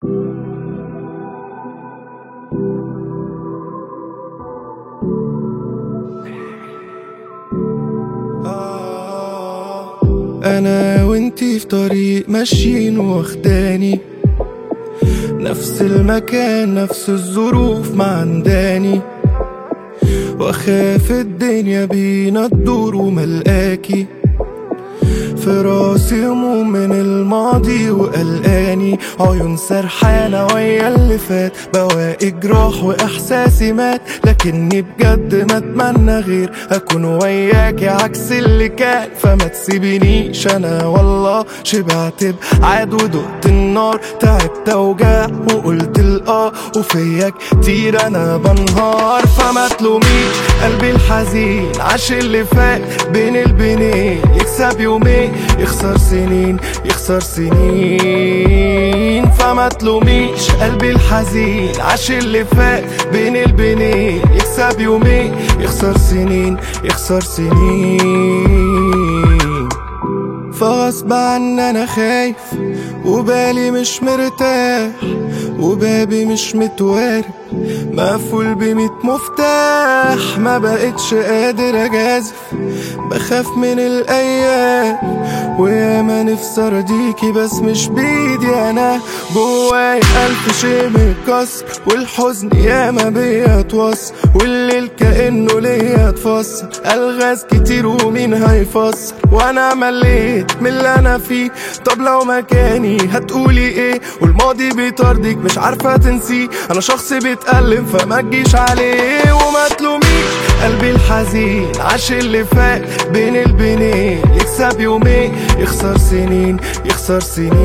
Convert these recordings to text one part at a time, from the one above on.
انا وانتي في طريق ماشيين واخداني نفس المكان نفس الظروف ما عنداني واخاف الدنيا بينا تدور وملقاكي في راسي هموم من الماضي وقلقاني عيون سرحانة ويا اللي فات بواقي جراح واحساسي مات لكني بجد ما اتمنى غير اكون وياكي عكس اللي كان فما تسيبنيش انا والله شبعت بعاد ودقت النار تعبت اوجاع وقلت الاه وفيا كتير انا بنهار فما تلوميش قلبي الحزين عاش اللي فات بين البنين يكسب يومين يخسر سنين يخسر سنين فما تلوميش قلبي الحزين عاش اللي فات بين البنين يكسب يومين يخسر سنين يخسر سنين فغصب عني انا خايف وبالي مش مرتاح وبابي مش متوارب مقفول بميت مفتاح ما بقتش قادر اجازف بخاف من الايام وياما نفسي ارضيكي بس مش بايدي انا جواي الف شي متكسر والحزن ياما بيا اتوصل والليل كانه ليا اتفسر الغاز كتير ومين هيفسر وانا مليت من اللي انا فيه طب لو مكاني هتقولي ايه والماضي بيطاردك مش عارفه تنسيه انا شخص بيتألم فما تجيش عليه وما تلوميش قلبي الحزين عاش اللي فات بين البنين يكسب يومين يخسر سنين يخسر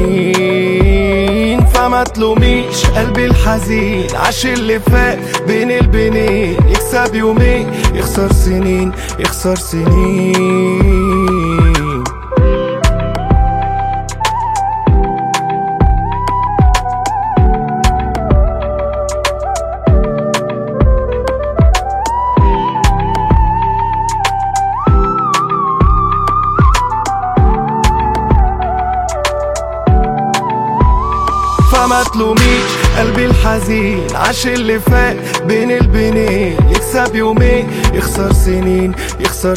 سنين فما تلوميش قلبي الحزين عاش اللي فات بين البنين يكسب يومين يخسر سنين يخسر سنين فما تلوميش قلبي الحزين عاش اللي فات بين البنين يكسب يومين يخسر سنين يخسر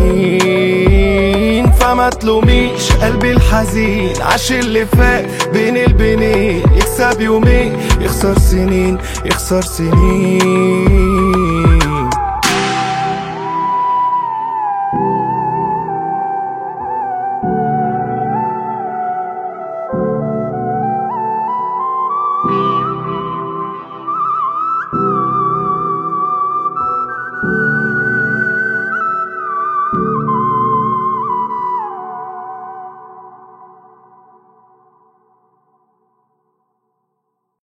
سنين فما تلوميش قلبي الحزين عاش اللي فات بين البنين يكسب يومين يخسر سنين يخسر سنين